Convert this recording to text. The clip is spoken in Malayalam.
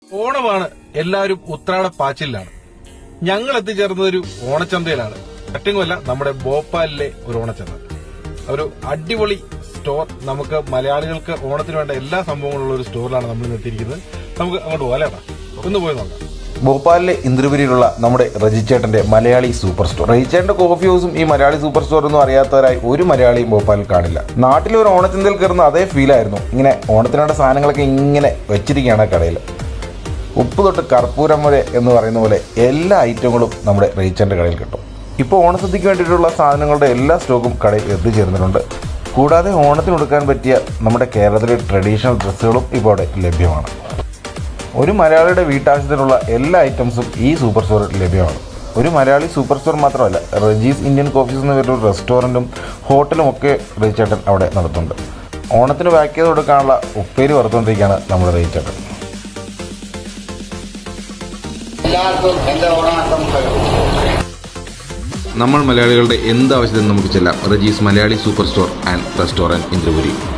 ഓണമാണ് എല്ലാവരും ഉത്രാട പാച്ചിലാണ് ഞങ്ങൾ എത്തിച്ചേർന്നത് ഒരു ഓണച്ചന്തയിലാണ് മറ്റെങ്ങുമല്ല നമ്മുടെ ഭോപ്പാലിലെ ഒരു ഓണച്ചന്ത ഒരു അടിപൊളി സ്റ്റോർ നമുക്ക് മലയാളികൾക്ക് ഓണത്തിന് വേണ്ട എല്ലാ സംഭവങ്ങളുള്ള ഒരു സ്റ്റോറിലാണ് നമ്മൾ ഇന്ന് എത്തിയിരിക്കുന്നത് നമുക്ക് അങ്ങോട്ട് പോകാലേട്ടാ ഒന്ന് പോയി നോക്കാം ഭോപ്പാലിലെ ഇന്ദ്രപുരിയിലുള്ള നമ്മുടെ റജിച്ചേട്ടന്റെ മലയാളി സൂപ്പർ സ്റ്റോർ റജിച്ചേട്ടന്റെ കോഫി ഹൗസും ഈ മലയാളി സൂപ്പർ സ്റ്റോർ ഒന്നും അറിയാത്തവരായി ഒരു മലയാളിയും ഭോപ്പാലിൽ കാണില്ല നാട്ടിൽ ഒരു ഓണച്ചന്തയിൽ കയറുന്ന അതേ ഫീലായിരുന്നു ഇങ്ങനെ ഓണത്തിനുള്ള സാധനങ്ങളൊക്കെ ഇങ്ങനെ വെച്ചിരിക്കുകയാണ് ആ കടയിൽ ഉപ്പ് തൊട്ട് കർപ്പൂരം വരെ എന്ന് പറയുന്ന പോലെ എല്ലാ ഐറ്റങ്ങളും നമ്മുടെ റീച്ചറിന്റെ കടയിൽ കിട്ടും ഇപ്പോൾ ഓണസദ്യക്ക് വേണ്ടിയിട്ടുള്ള സാധനങ്ങളുടെ എല്ലാ സ്റ്റോക്കും കടയിൽ എത്തിച്ചേർന്നിട്ടുണ്ട് കൂടാതെ ഓണത്തിന് കൊടുക്കാൻ പറ്റിയ നമ്മുടെ കേരളത്തിലെ ട്രഡീഷണൽ ഡ്രസ്സുകളും ഇപ്പോൾ അവിടെ ലഭ്യമാണ് ഒരു മലയാളിയുടെ വീട്ടാവശ്യത്തിനുള്ള എല്ലാ ഐറ്റംസും ഈ സൂപ്പർ സ്റ്റോറിൽ ലഭ്യമാണ് ഒരു മലയാളി സൂപ്പർ സ്റ്റോർ മാത്രമല്ല റജീസ് ഇന്ത്യൻ കോഫീസ് എന്ന പേരിൽ ഒരു റെസ്റ്റോറൻറ്റും ഹോട്ടലും ഒക്കെ റീച്ചേട്ടൻ അവിടെ നടത്തുന്നുണ്ട് ഓണത്തിന് പാക്ക് ചെയ്ത് കൊടുക്കാനുള്ള ഉപ്പേരി വറുത്തുകൊണ്ടിരിക്കുകയാണ് നമ്മുടെ റീച്ചേട്ടൻ എല്ലാവർക്കും എൻ്റെ ഓണാശംസകൾ നമ്മൾ മലയാളികളുടെ എന്ത് ആവശ്യത്തിനും നമുക്ക് ചെല്ലാം Reji's Malayali super store and restaurant Indrapuri